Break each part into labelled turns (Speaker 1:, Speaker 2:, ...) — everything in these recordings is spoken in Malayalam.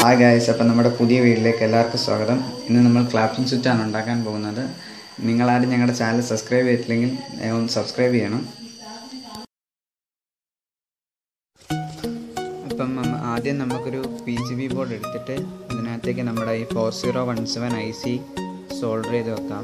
Speaker 1: ഹായ് ഗായ്സ് അപ്പം നമ്മുടെ പുതിയ വീട്ടിലേക്ക് എല്ലാവർക്കും സ്വാഗതം ഇന്ന് നമ്മൾ ക്ലാപ്പിംഗ് സ്വിച്ചാണ് ഉണ്ടാക്കാൻ പോകുന്നത് നിങ്ങളാരും ഞങ്ങളുടെ ചാനൽ സബ്സ്ക്രൈബ് ചെയ്തിട്ടില്ലെങ്കിൽ ഏ, ഒന്ന് സബ്സ്ക്രൈബ് ചെയ്യണം അപ്പം നമ്മ- ആദ്യം നമുക്കൊരു പി സി ബി ബോർഡ് എടുത്തിട്ട് ഇതിനകത്തേക്ക് നമ്മുടെ ഈ four zero one seven I C solder ചെയ്ത് വെക്കാം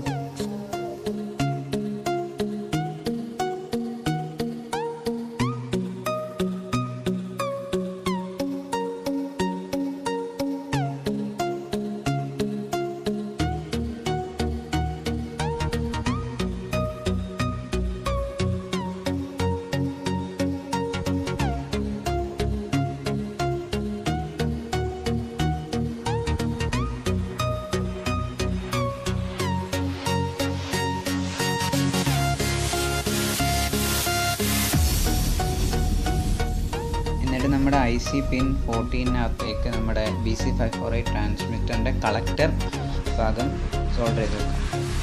Speaker 1: എന്നിട്ട് നമ്മുടെ ഐ സി പിൻ ഫോർട്ടീനകത്തേക്ക് നമ്മുടെ B C five four eight ട്രാൻസ്മിറ്ററിൻ്റെ കളക്ടർ ഭാഗം സോൾഡർ ചെയ്ത് വെക്കാം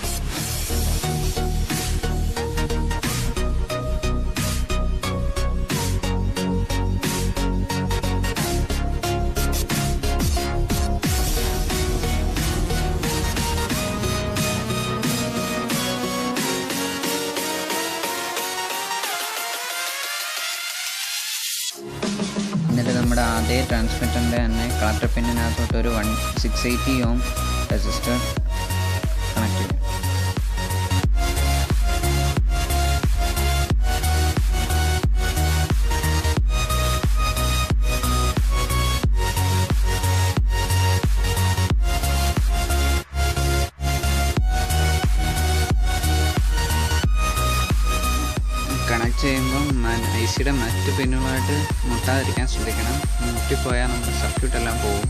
Speaker 1: എന്നിട്ട് നമ്മുടെ അതേ ട്രാൻസ്മിറ്ററിൻ്റെ തന്നെ കളക്ടർ പിന്നിനകത്തോട്ട് ഒരു one six eighty ohm resistor connect ചെയ്യും കണക്ട് ചെയ്യുമ്പോൾ ഐ സിയുടെ മറ്റ് പിന്നുമായിട്ട് മുട്ടാതിരിക്കാൻ ശ്രദ്ധിക്കണം മുട്ടിപ്പോയാൽ നമ്മുടെ സർക്യൂട്ട് എല്ലാം പോകും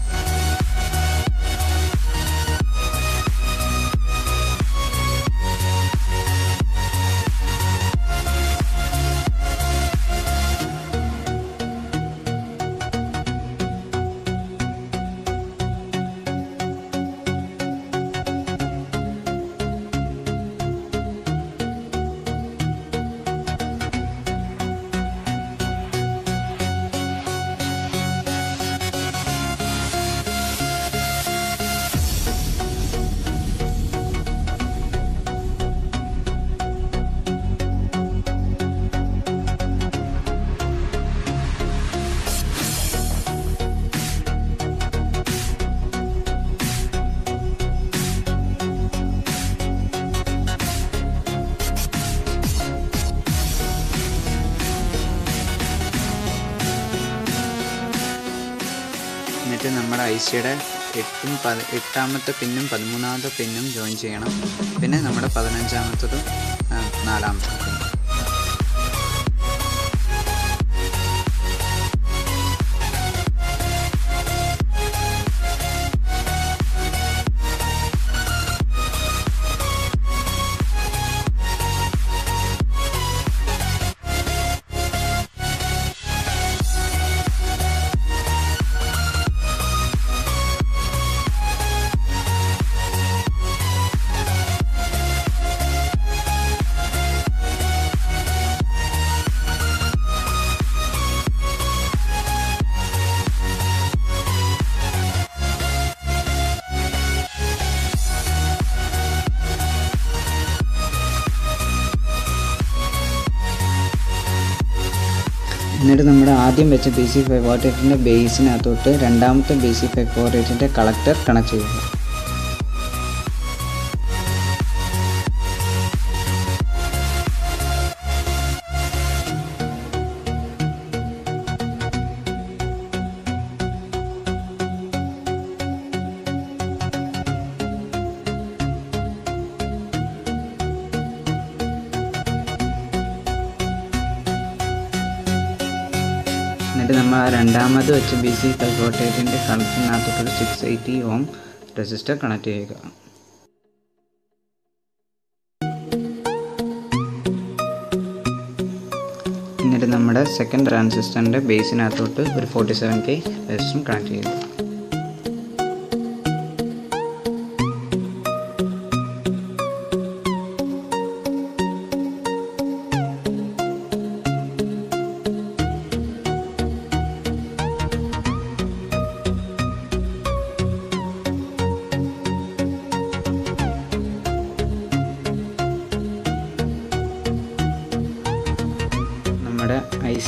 Speaker 1: എന്നിട്ട് നമ്മുടെ ഐ സിയുടെ എട്ടും പതി എട്ടാമത്തെ പിന്നും പതിമൂന്നാമത്തെ പിന്നും ജോയിൻ ചെയ്യണം പിന്നെ നമ്മുടെ പതിനഞ്ചാമത്തതും ആ, നാലാമത്തെ പിന്നും എന്നിട്ട് നമ്മുടെ ആദ്യം വെച്ച ബി സി ഫൈവ് ഫോർ എയ്റ്റിൻ്റെ ബേസിനകത്തോട്ട് രണ്ടാമത്തെ ബി സി ഫൈവ് ഫോർ എയ്റ്റിൻ്റെ കളക്ടർ കണക്ട് ചെയ്യുക എന്നിട്ട് നമ്മൾ ആ രണ്ടാമത് വെച്ച് ബി സി ഫൈവ് ഫോർ എയ്റ്റിൻ്റെ കണക്റ്റിനകത്തോട്ടൊരു six eighty ohm resistor connect ചെയ്യുക എന്നിട്ട് നമ്മുടെ സെക്കൻഡ് ട്രാൻസിസ്റ്ററിൻ്റെ ബേസിനകത്തോട്ട് ഒരു ഫോർട്ടി സെവൻ കെ റെസിസ്റ്ററും കണക്ട് ചെയ്യുക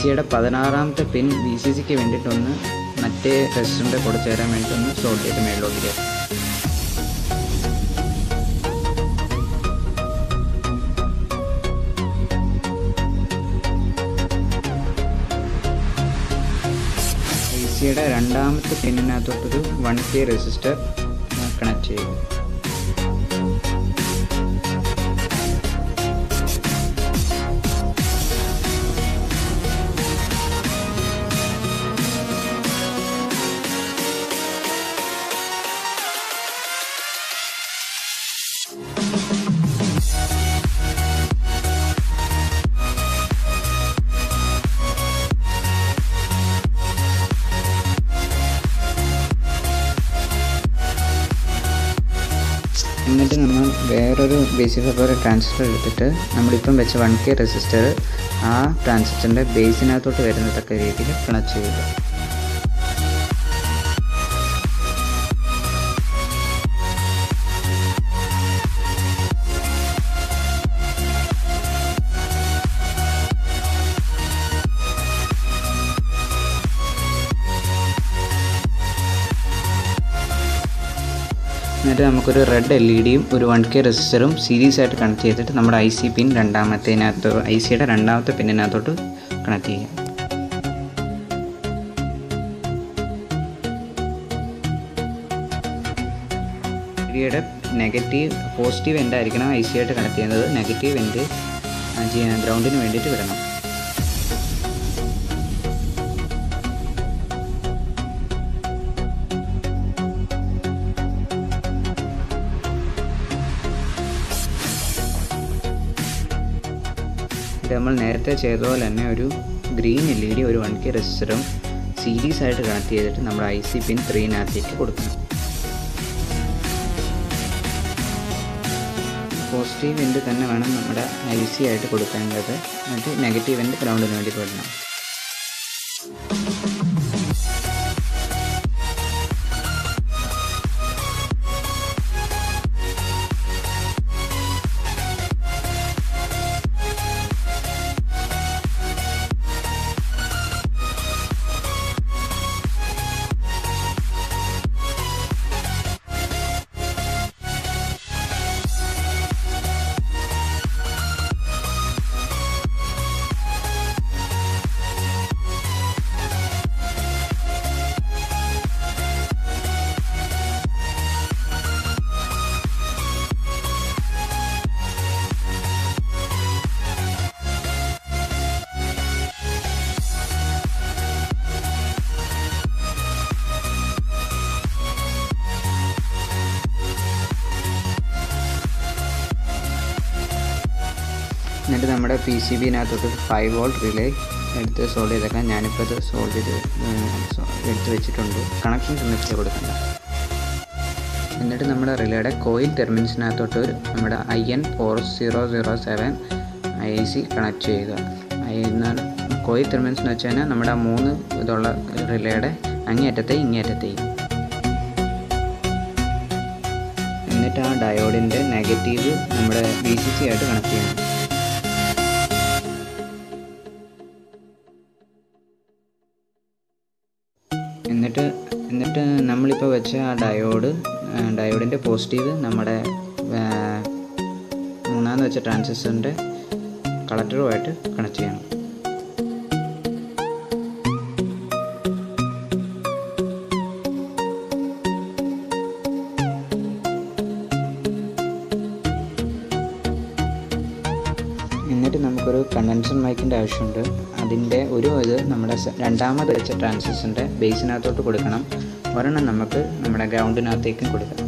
Speaker 1: സിയുടെ പതിനാറാമത്തെ പിൻ വി സി സിക്ക് വേണ്ടിയിട്ടൊന്ന് മറ്റേ റെസിസ്റ്ററിൻ്റെ കൂടെ ചേരാൻ വേണ്ടി ഒന്ന് സോൾട്ട് ചെയ്ത് മേളിലോട്ട് കയറും ഐ സിയുടെ രണ്ടാമത്തെ പിന്നിനകത്തോട്ടൊരു വൺ കെ റെസിസ്റ്റർ കണക്ട് ചെയ്യും എന്നിട്ട് നമ്മൾ വേറൊരു ബേസിക് സപ്ലൈ ട്രാൻസിസ്റ്റർ എടുത്തിട്ട് നമ്മളിപ്പം വെച്ച വൺ കെ റെസിസ്റ്റർ ആ ട്രാൻസിസ്റ്ററിൻ്റെ ബേസിനകത്തോട്ട് വരുന്നതക്ക രീതിയിൽ കണക്ട് ചെയ്യുക എന്നിട്ട് നമുക്കൊരു റെഡ് എൽ ഇ ഡിയും ഒരു വൺ കെ റെസിസ്റ്ററും സീരീസ് ആയിട്ട് കണക്ട് ചെയ്തിട്ട് നമ്മുടെ ഐ സി പിൻ രണ്ടാമത്തേനകത്ത് ഐ സിയുടെ രണ്ടാമത്തെ പിന്നിനകത്തോട്ട് കണക്ട് ചെയ്യാം യുടെ നെഗറ്റീവ് പോസിറ്റീവ് എൻഡ് ആയിരിക്കണം ഐ സി ആയിട്ട് കണക്ട് ചെയ്യുന്നത് നെഗറ്റീവ് എൻഡ് ഗ്രൗണ്ടിന് വേണ്ടിയിട്ട് വിടണം ഇത് നമ്മൾ നേരത്തെ ചെയ്ത പോലെ തന്നെ ഒരു ഗ്രീൻ എൽ ഇ ഡി ഒരു വൺ കെ റെസിസ്റ്ററും സീരീസ് ആയിട്ട് കണക്ട് ചെയ്തിട്ട് നമ്മുടെ ഐ സി പിൻ ത്രീനകത്തേക്ക് കൊടുക്കണം പോസിറ്റീവ് എൻഡ് തന്നെ വേണം നമ്മുടെ ഐ സി ആയിട്ട് കൊടുക്കേണ്ടത് എന്നിട്ട് നെഗറ്റീവ് എൻഡ് ഗ്രൗണ്ടിന് വേണ്ടി വിടണം എന്നിട്ട് നമ്മുടെ പി സി ബിനകത്തോട്ട് ഫൈവ് വോൾട്ട് റിലേ എടുത്ത് സോൾവ് ചെയ്തേക്കാം ഞാനിപ്പോൾ ഇത് സോൾവ് ചെയ്ത് എടുത്ത് വെച്ചിട്ടുണ്ട് കണക്ഷൻ കണക്ട് കൊടുക്കണ്ട എന്നിട്ട് നമ്മുടെ റിലേയുടെ കോയിൽ ടെർമിനൽസിനകത്തോട്ട് നമ്മുടെ I N four zero zero seven I C connect ചെയ്യുക ഐ എന്നാൽ കോയിൽ ടെർമിനൽസ് എന്ന് വെച്ച് കഴിഞ്ഞാൽ നമ്മുടെ ആ മൂന്ന് ഇതുള്ള റിലേയുടെ അങ്ങേയറ്റത്തെ ഇങ്ങേയറ്റത്തെയും എന്നിട്ട് ആ ഡയോഡിൻ്റെ നെഗറ്റീവ് നമ്മുടെ ബി സി സി ആയിട്ട് കണക്ട് ചെയ്യണം എന്നിട്ട് എന്നിട്ട് നമ്മളിപ്പോൾ വെച്ച ആ ഡയോഡ് ഡയോഡിൻ്റെ പോസിറ്റീവ് നമ്മുടെ മൂന്നാമത് വെച്ച ട്രാൻസിസ്റ്ററിൻ്റെ കളക്ടറുമായിട്ട് കണക്ട് ചെയ്യണം എന്നിട്ട് നമുക്കൊരു കണ്ടൻസർ മൈക്കിൻ്റെ ആവശ്യമുണ്ട് അതിൻ്റെ ഒരു ഇത് നമ്മുടെ സ- രണ്ടാമത് വെച്ച ട്രാൻസിസ്റ്ററിൻ്റെ ബേസിനകത്തോട്ട് കൊടുക്കണം ഒരെണ്ണം നമുക്ക് നമ്മുടെ ഗ്രൗണ്ടിനകത്തേക്കും കൊടുക്കണം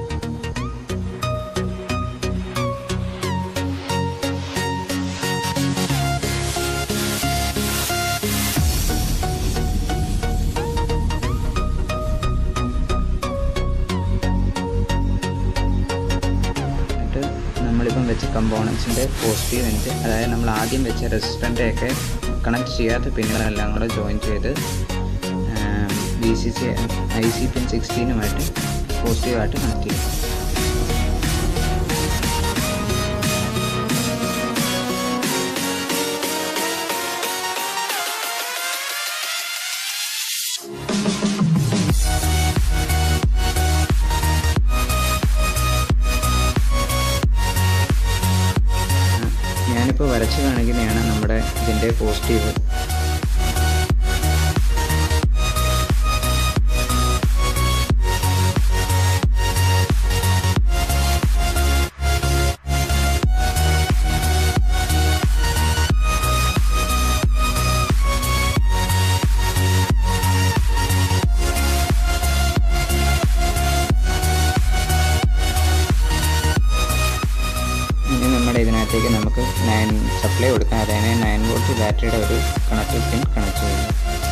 Speaker 1: എന്നിട്ട് നമ്മളിപ്പം വെച്ച കമ്പോണൻസിൻ്റെ പോസിറ്റീവ് എൻഡ് അതായത് നമ്മൾ ആദ്യം വെച്ച റെസിസ്റ്റൻ്റ് ഒക്കെ കണക്ട് ചെയ്യാത്ത പിന്നുകളെല്ലാം കൂടെ ജോയിൻ ചെയ്ത് B C C I C pin സിക്സ്റ്റീനുമായിട്ട് പോസിറ്റീവായിട്ട് കണക്ട് ചെയ്യും കാണിക്കുന്നതാണ് നമ്മുടെ ഇതിൻ്റെ പോസിറ്റീവ് ഇനി നമ്മുടെ ഇതിനകത്തേക്ക് നമുക്ക് നയൻ സപ്ലൈ കൊടുക്കാം അതായത് നയൻ വോൾട്ട് ബാറ്ററിയുടെ ഒരു കണക്ട് പിൻ കണക്ട് ചെയ്യുന്നു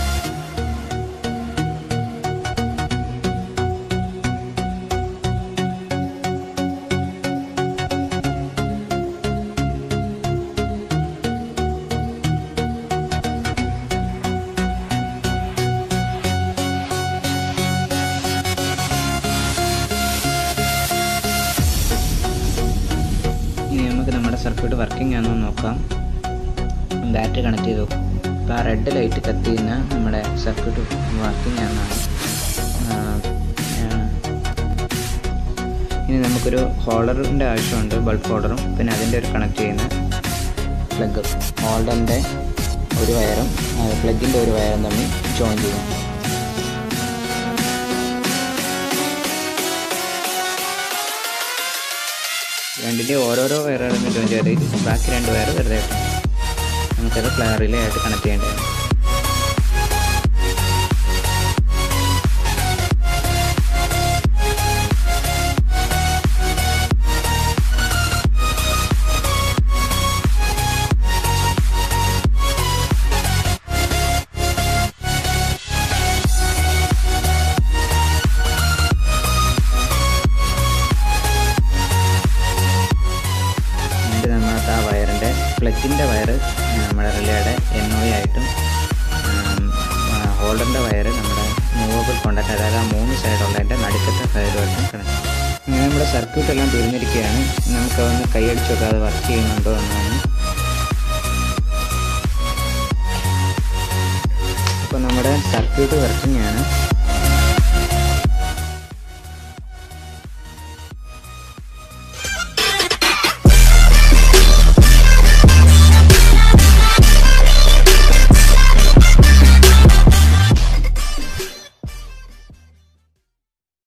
Speaker 1: ഇനി നമുക്ക് നമ്മുടെ സർക്യൂട്ട് വർക്കിംഗ് ആണോ എന്ന് നോക്കാം ബാറ്ററി കണക്ട് ചെയ്തു അപ്പോൾ ആ റെഡ് ലൈറ്റ് കത്തിയുന്ന നമ്മുടെ സർക്യൂട്ട് വർക്കിംഗ് ആണെന്നാണ് ആ, ആ. ഇനി നമുക്കൊരു ഹോൾഡറിൻ്റെ ആവശ്യമുണ്ട് ബൾബ് ഹോൾഡറും പിന്നെ അതിൻ്റെ ഒരു കണക്ട് ചെയ്യുന്ന പ്ലഗ് ഹോൾഡറിൻ്റെ ഒരു വയറും പ്ലഗിൻ്റെ ഒരു വയറും തമ്മിൽ ജോയിൻ ചെയ്യാം രണ്ടിൻ്റെ ഓരോരോ വയറുകളും ജോയിൻ ചെയ്ത് ബാക്കി രണ്ട് വയർ വെറുതെ ഇട്ടു നമുക്കത് റിലേ ആയിട്ട് കണക്ട് ചെയ്യേണ്ടതാണ് എന്നിട്ട് നമുക്ക് ആ വയറിൻ്റെ പ്ലഗിൻ്റെ വയറ് നമ്മുടെ റിലേയുടെ എൻ ഒ ആയിട്ടും ഹോൾഡറിൻ്റെ വയറ് നമ്മുടെ മൂവബിൾ കോണ്ടാക്ട് അതായത് ആ മൂന്ന് സൈഡുള്ളതിൻ്റെ നടുക്കത്തെ സൈഡുമായിട്ടും കണക്ട് ഇങ്ങനെ നമ്മുടെ സർക്യൂട്ട് എല്ലാം തീർന്നിരിക്കുകയാണ് നമുക്കതൊന്ന് കൈയടിച്ച് നോക്കാതെ വർക്ക് ചെയ്യുന്നുണ്ടോ എന്നാണ് ഇപ്പോൾ നമ്മുടെ സർക്യൂട്ട് വർക്കിംഗ് ആണ്